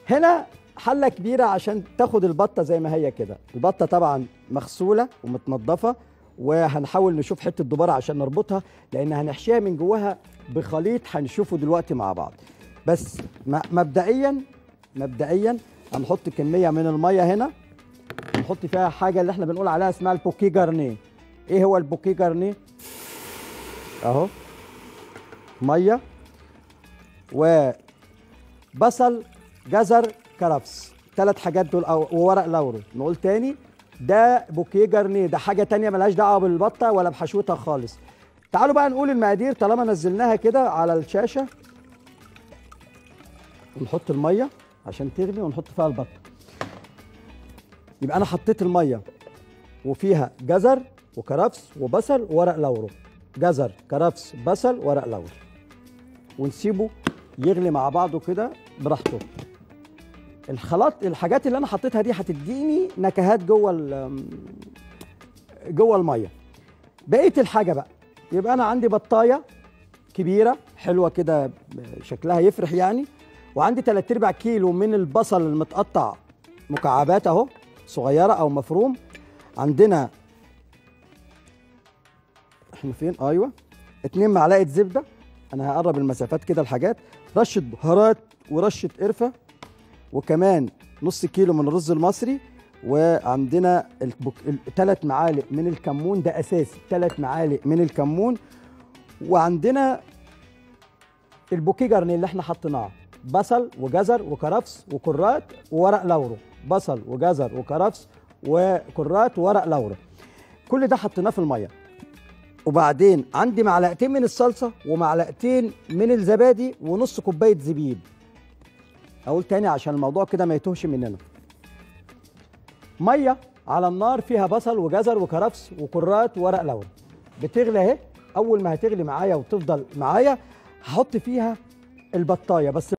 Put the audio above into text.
هنا حله كبيره عشان تاخد البطه زي ما هي كده البطه طبعا مغسوله ومتنضفه وهنحاول نشوف حته دبارة عشان نربطها لان هنحشيها من جواها بخليط هنشوفه دلوقتي مع بعض بس م- مبدئيا مبدئيا هنحط كميه من الميه هنا نحط فيها حاجه اللي احنا بنقول عليها اسمها البوكي جارنيه ايه هو البوكي جارنيه اهو ميه وبصل جزر كرفس ثلاث حاجات دول أو وورق لورو نقول تاني ده بوكيه جارنيه ده حاجه تانية ملهاش دعوه بالبطه ولا بحشوتها خالص تعالوا بقى نقول المقادير طالما نزلناها كده على الشاشه نحط الميه عشان تغلي ونحط فيها البطه يبقى انا حطيت الميه وفيها جزر وكرفس وبصل وورق لورو جزر كرفس بصل ورق لورو ونسيبه يغلي مع بعضه كده براحته الخلاط الحاجات اللي انا حطيتها دي هتديني نكهات جوه ال- جوه الميه بقيه الحاجه بقى يبقى انا عندي بطايه كبيره حلوه كده شكلها يفرح يعني وعندي 3 ارباع كيلو من البصل المتقطع مكعبات اهو صغيره او مفروم عندنا احنا فين ايوه اتنين معلقه زبده انا هقرب المسافات كده الحاجات رشه بهارات ورشه قرفه وكمان نص كيلو من الرز المصري وعندنا ثلاث معالق من الكمون ده اساسي ثلاث معالق من الكمون وعندنا البوكيه جارنيه اللي احنا حطيناه بصل وجزر وكرفس وكرات وورق لورو بصل وجزر وكرفس وكرات وورق لورو كل ده حطيناه في الميه وبعدين عندي معلقتين من الصلصه ومعلقتين من الزبادي ونص كوبايه زبيب اقول تاني عشان الموضوع كده ما يتوهش مننا ميه على النار فيها بصل وجزر وكرفس وكرات وورق لورا بتغلي اهي اول ما هتغلي معايا وتفضل معايا هحط فيها البطايه بس